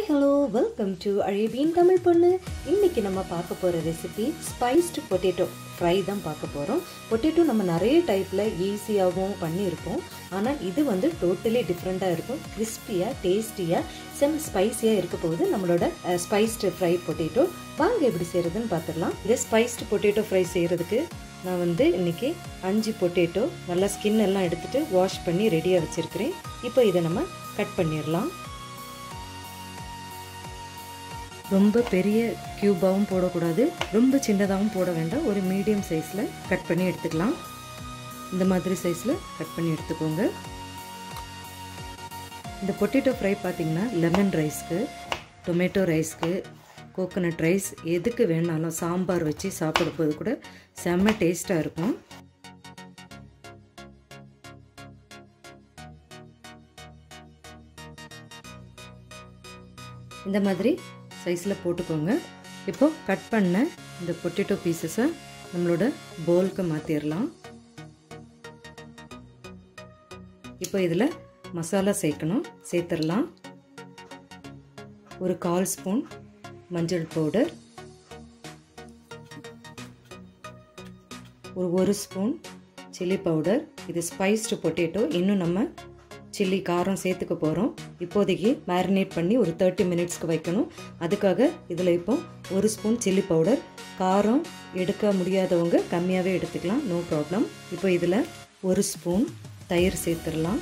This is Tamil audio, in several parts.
hello welcome to Arabian Tamil பொண்ணு இன்னைக்கு நம்ம பார்க்க போகிற ரெசிபி ஸ்பைஸ்டு பொட்டேட்டோ ஃப்ரை தான் பார்க்க போகிறோம் பொட்டேட்டோ நம்ம நிறைய டைப்பில் ஈஸியாகவும் பண்ணியிருப்போம் ஆனால் இது வந்து டோட்டலி டிஃப்ரெண்ட்டாக இருக்கும் கிறிஸ்பியாக டேஸ்டியாக செம் ஸ்பைஸியாக இருக்க போகுது நம்மளோட ஸ்பைஸ்டு ஃப்ரை பொட்டேட்டோ வாங்க எப்படி செய்கிறதுன்னு பார்த்துடலாம் இந்த ஸ்பைஸ்டு பொட்டேட்டோ ஃப்ரை செய்கிறதுக்கு நான் வந்து இன்னைக்கு அஞ்சு பொட்டேட்டோ நல்லா ஸ்கின் எல்லாம் எடுத்துட்டு வாஷ் பண்ணி ரெடியாக வச்சுருக்கிறேன் இப்போ இதை நம்ம கட் பண்ணிடலாம் ரொம்ப பெரிய க்யூபாகவும் போடக்கூடாது ரொம்ப சின்னதாகவும் போட வேண்டாம் ஒரு மீடியம் சைஸில் கட் பண்ணி எடுத்துக்கலாம் இந்த மாதிரி சைஸில் கட் பண்ணி எடுத்துக்கோங்க இந்த பொட்டேட்டோ ஃப்ரை பார்த்திங்கன்னா லெமன் ரைஸ்க்கு டொமேட்டோ ரைஸ்க்கு கோகோனட் ரைஸ் எதுக்கு வேணாலும் சாம்பார் வச்சு சாப்பிடும்போது கூட செம்ம டேஸ்ட்டாக இருக்கும் இந்த மாதிரி சைஸில் போட்டுக்கோங்க இப்போ கட் பண்ண இந்த பொட்டேட்டோ பீசஸை நம்மளோட போலுக்கு மாற்றிடலாம் இப்போ இதில் மசாலா சேர்க்கணும் சேர்த்துடலாம் ஒரு கால் ஸ்பூன் மஞ்சள் பவுடர் ஒரு ஒரு ஸ்பூன் சில்லி பவுடர் இது ஸ்பைஸ்டு பொட்டேட்டோ இன்னும் நம்ம சில்லி காரம் சேர்த்துக்க போகிறோம் இப்போதைக்கு மேரினேட் பண்ணி ஒரு தேர்ட்டி மினிட்ஸ்க்கு வைக்கணும் அதுக்காக இதில் இப்போ ஒரு ஸ்பூன் சில்லி பவுடர் காரம் எடுக்க முடியாதவங்க கம்மியாகவே எடுத்துக்கலாம் நோ ப்ராப்ளம் இப்போ இதில் ஒரு ஸ்பூன் தயிர் சேர்த்துடலாம்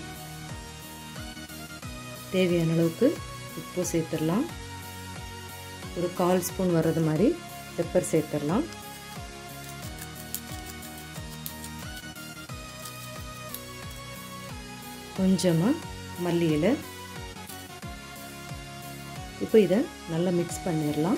தேவையான அளவுக்கு உப்பு சேர்த்துடலாம் ஒரு கால் ஸ்பூன் வர்றது மாதிரி பெப்பர் சேர்த்துடலாம் கொஞ்சமாக மல்லி இலை இப்போ இதை நல்லா மிக்ஸ் பண்ணிடலாம்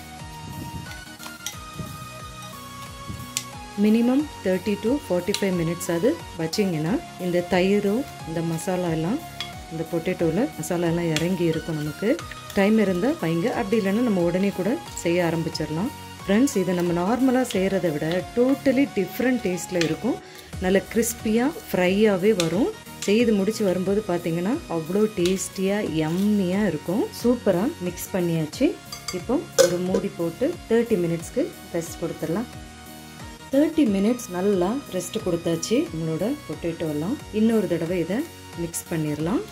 minimum thirty to forty five minutes அது வச்சிங்கன்னா இந்த தயிரும் இந்த மசாலா எல்லாம் இந்த பொட்டேட்டோவில் மசாலா எல்லாம் இறங்கி இருக்கும் நமக்கு டைம் இருந்தால் வைங்க அப்படி இல்லைன்னா நம்ம உடனே கூட செய்ய ஆரம்பிச்சிடலாம் ஃப்ரெண்ட்ஸ் இதை நம்ம நார்மலாக செய்கிறத விட டோட்டலி டிஃப்ரெண்ட் டேஸ்ட்டில் இருக்கும் நல்ல கிறிஸ்பியாக ஃப்ரையாகவே வரும் செய்து முடிச்சு வரும்போது பார்த்தீங்கன்னா அவ்வளோ டேஸ்டியாக எம்மியாக இருக்கும் சூப்பராக மிக்ஸ் பண்ணியாச்சு இப்போ ஒரு மூடி போட்டு தேர்ட்டி மினிட்ஸ்க்கு ரெஸ்ட் கொடுத்துடலாம் தேர்ட்டி மினிட்ஸ் நல்லா ரெஸ்ட் கொடுத்தாச்சு நம்மளோட பொட்டேட்டோ எல்லாம் இன்னொரு தடவை இதை மிக்ஸ் பண்ணிடலாம்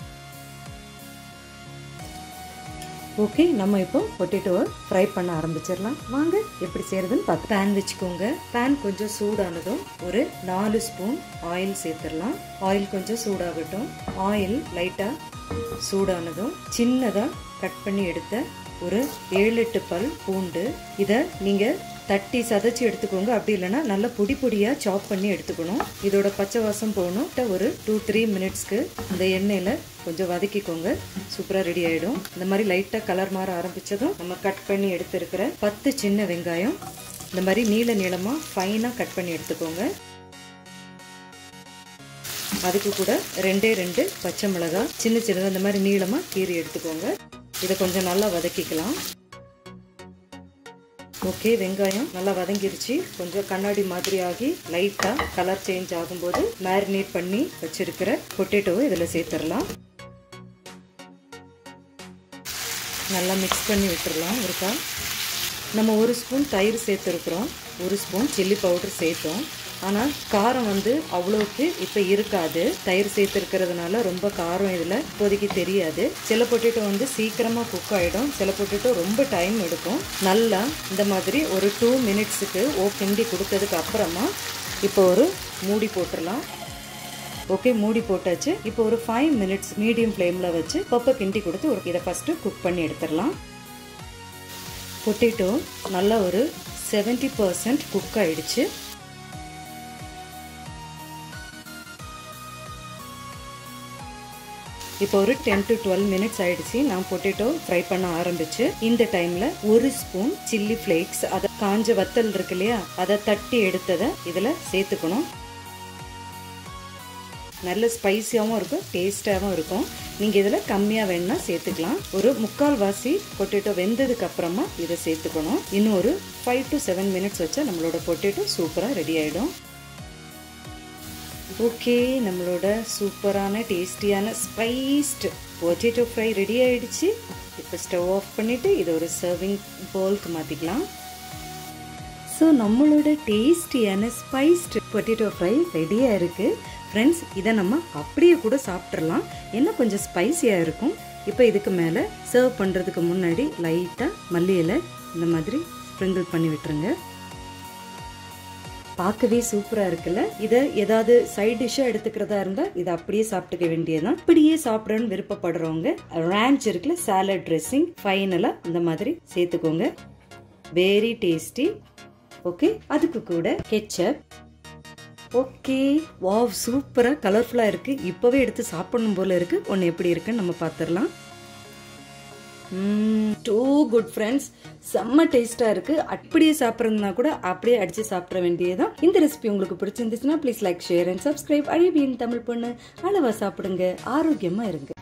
ஓகே நம்ம இப்போ பொட்டேட்டோவை ஃப்ரை பண்ண ஆரம்பிச்சிடலாம் வாங்க எப்படி செய்யறதுன்னு பார்த்து பேன் வச்சுக்கோங்க பேன் கொஞ்சம் சூடானதும் ஒரு நாலு ஸ்பூன் ஆயில் சேர்த்துடலாம் ஆயில் கொஞ்சம் சூடாகட்டும் ஆயில் லைட்டாக சூடானதும் சின்னதாக கட் பண்ணி எடுத்த ஒரு ஏழு எட்டு பல் பூண்டு இதை நீங்கள் தட்டி சதைச்சி எடுத்துக்கோங்க அப்படி இல்லைன்னா நல்லா பொடி பொடியாக சாப் பண்ணி எடுத்துக்கணும் இதோட பச்சை வாசம் போகணும் ஒரு டூ த்ரீ மினிட்ஸ்க்கு இந்த எண்ணெயில் கொஞ்சம் வதக்கிக்கோங்க சூப்பராக ரெடி ஆகிடும் இந்த மாதிரி லைட்டாக கலர் மாற ஆரம்பித்ததும் நம்ம கட் பண்ணி எடுத்துருக்கிற பத்து சின்ன வெங்காயம் இந்த மாதிரி நீள நீளமாக ஃபைனாக கட் பண்ணி எடுத்துக்கோங்க அதுக்கு கூட ரெண்டே ரெண்டு பச்சை மிளகாய் சின்ன சின்னதாக இந்த மாதிரி நீளமாக கீறி எடுத்துக்கோங்க இதை கொஞ்சம் நல்லா வதக்கிக்கலாம் ஓகே வெங்காயம் நல்லா வதங்கிருச்சு கொஞ்சம் கண்ணாடி மாதிரி ஆகி லைட்டாக கலர் சேஞ்ச் ஆகும்போது மேரினேட் பண்ணி வச்சிருக்கிற பொட்டேட்டோவை இதில் சேர்த்துடலாம் நல்லா மிக்ஸ் பண்ணி விட்டுடலாம் இருக்கா நம்ம ஒரு ஸ்பூன் தயிர் சேர்த்துருக்குறோம் ஒரு ஸ்பூன் சில்லி பவுடர் சேர்த்தோம் ஆனால் காரம் வந்து அவ்வளோக்கு இப்போ இருக்காது தயிர் சேர்த்துருக்கிறதுனால ரொம்ப காரம் இதில் இப்போதைக்கு தெரியாது சில பொட்டேட்டோ வந்து சீக்கிரமாக குக் ஆகிடும் சில பொட்டேட்டோ ரொம்ப டைம் எடுக்கும் நல்லா இந்த மாதிரி ஒரு டூ மினிட்ஸுக்கு ஓ கிண்டி கொடுத்ததுக்கு அப்புறமா இப்போ ஒரு மூடி போட்டுடலாம் ஓகே மூடி போட்டாச்சு இப்போ ஒரு ஃபைவ் மினிட்ஸ் மீடியம் ஃப்ளேமில் வச்சு பப்பை கிண்டி கொடுத்து ஒரு இதை ஃபஸ்ட்டு குக் பண்ணி எடுத்துடலாம் பொட்டேட்டோ நல்லா ஒரு செவன்டி பர்சன்ட் குக் ஆயிடுச்சு இப்போ ஒரு டென் டு டுவெல் மினிட்ஸ் ஆயிடுச்சு நான் பொட்டேட்டோ ஃப்ரை பண்ண ஆரம்பிச்சு இந்த டைம்ல ஒரு ஸ்பூன் சில்லி ஃப்ளேக்ஸ் அதை காஞ்ச வத்தல் இருக்கு இல்லையா அதை தட்டி எடுத்ததை இதுல சேர்த்துக்கணும் நல்ல ஸ்பைசியாகவும் இருக்கும் டேஸ்டாகவும் இருக்கும் நீங்கள் இதில் கம்மியாக வேணும்னா சேர்த்துக்கலாம் ஒரு முக்கால் வாசி பொட்டேட்டோ வெந்ததுக்கு அப்புறமா இதை சேர்த்துக்கணும் இன்னும் ஒரு ஃபைவ் டு செவன் மினிட்ஸ் வச்சா நம்மளோட பொட்டேட்டோ சூப்பராக ரெடி ஆகிடும் ஓகே நம்மளோட சூப்பரான டேஸ்டியான ஸ்பைஸ்டு பொட்டேட்டோ ஃப்ரை ரெடி ஆயிடுச்சு இப்போ இப்போ ஸ்டவ் ஆஃப் பண்ணிவிட்டு இதை ஒரு சர்விங் பவுலுக்கு மாற்றிக்கலாம் ஸோ நம்மளோட டேஸ்டியான ஸ்பைஸ்டு பொட்டேட்டோ ஃப்ரை ரெடியாக இருக்குது ஃப்ரெண்ட்ஸ் இதை நம்ம அப்படியே கூட சாப்பிட்றலாம் என்ன கொஞ்சம் ஸ்பைசியாக இருக்கும் இப்போ இதுக்கு மேலே சர்வ் பண்ணுறதுக்கு முன்னாடி லைட்டாக மல்லி இலை இந்த மாதிரி ஸ்ப்ரிங்கிள் பண்ணி விட்டுருங்க பார்க்கவே சூப்பராக இருக்குல்ல இதை ஏதாவது சைட் டிஷ்ஷாக எடுத்துக்கிறதா இருந்தால் இதை அப்படியே சாப்பிட்டுக்க வேண்டியதுதான் இப்படியே சாப்பிடணும்னு விருப்பப்படுறவங்க ரேஞ்ச் இருக்குல்ல சாலட் ட்ரெஸ்ஸிங் ஃபைனலாக இந்த மாதிரி சேர்த்துக்கோங்க வெரி டேஸ்டி ஓகே அதுக்கு கூட கெச்சப் ஓகே வாவ் சூப்பராக கலர்ஃபுல்லாக இருக்குது இப்போவே எடுத்து சாப்பிடணும் போல இருக்குது ஒன்று எப்படி இருக்குன்னு நம்ம பார்த்துடலாம் டூ குட் ஃப்ரெண்ட்ஸ் செம்ம டேஸ்ட்டாக இருக்குது அப்படியே சாப்பிட்றதுனா கூட அப்படியே அடித்து சாப்பிட வேண்டியதுதான் இந்த ரெசிபி உங்களுக்கு பிடிச்சிருந்துச்சுன்னா please like share and subscribe அழிவியின் தமிழ் பொண்ணு அளவாக சாப்பிடுங்க ஆரோக்கியமாக இருங்க